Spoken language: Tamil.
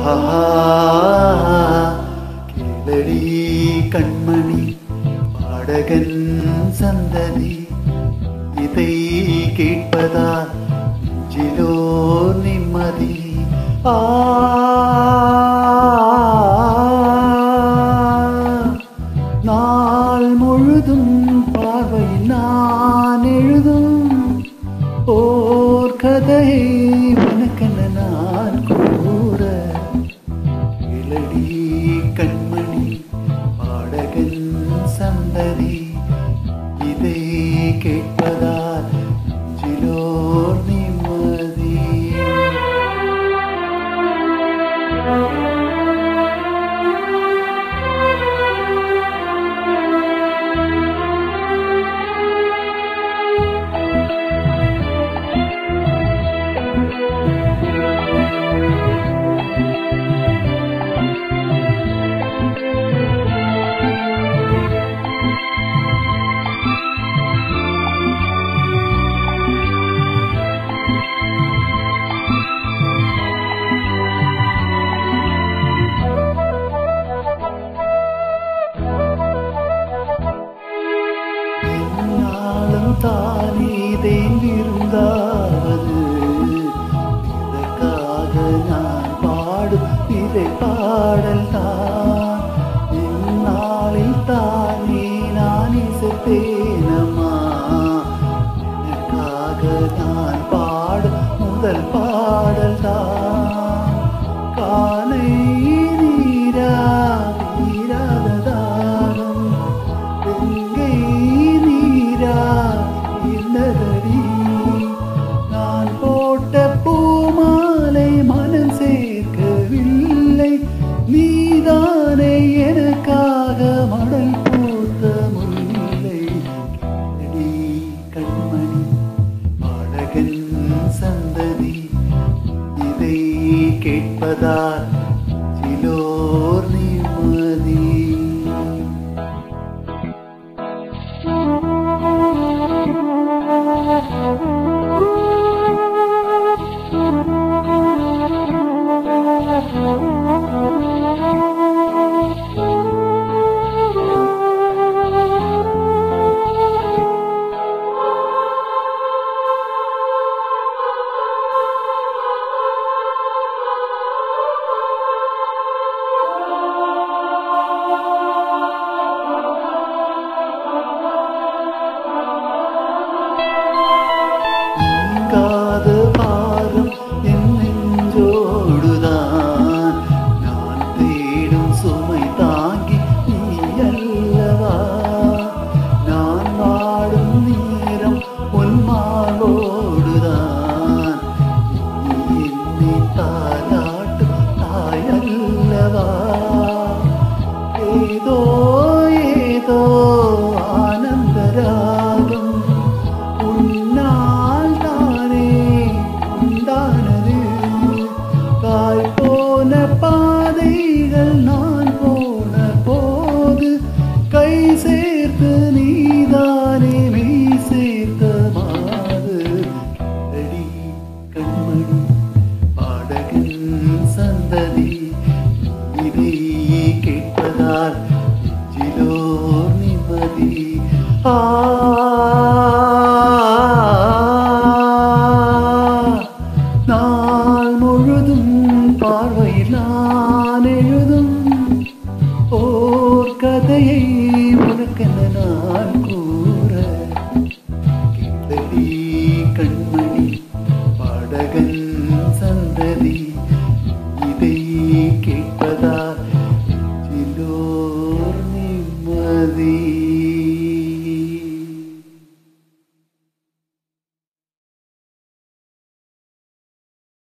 ஆஹா கேளடி கண்மணி பாடகன் சந்ததி இதை கேட்பதால் நெஞ்சிலோ நிம்மதி ஆ நாள் முழுதும் பார்வை நான் எழுதும் ஓர் கதையை உனக்கென நான் கூற இளடி கண்மணி பாடகன் சந்ததி இதை கேட்பதால் நெஞ்சிலோ நிம்மதி என்னாலும் தானே தேங்கிருந்தாவது இதற்காக நான் பாடும் இதை பாடல் தான் இந்நாளில் தானே நான் இசைத்தேனம்மா எனக்காக நான் பாடும் முதல் பாடல் தான் காலை நீரா நீராததாகம் எங்கே நீரா இல்லதடி நான் போட்ட பூமாலை மனம் சேர்க்கவில்லை நீதானே எனக்காக மடல் பூத்த முல்லை கேளடி கண்மணி பாடகன் சந்ததி இதை கேட்பதால் சிலோர் நிம்மதி நீங்காத பாரம் என் நெஞ்சோடுதான் நான் தேடும் சுமை தாங்கி நீ அல்லவா நான் வாடும் நேரம் உன் மாவோடுதான் நீ என்னை தாலாட்டும் தாயல்லவா ஏதோ ஏதோ ஆனந்தராகம் உன்னால் தானே உண்டானது காய் போன பாதைகள் நான் போன போது கை சேர்த்து நீதானே மெய் சேர்த்த மாது கேளடி கண்மணி பாடகன் சந்ததி இதை கேட்பதால் நெஞ்சிலோ நிம்மதி ஆ நாள் முழுதும் பார்வையில் நான் எழுதும் ஓர் கதையை உனக்கென நான் கூற கேளடி கண்மணி பாடகன் சந்ததி இதை கேட்பதால் நெஞ்சிலோர் நிம்மதி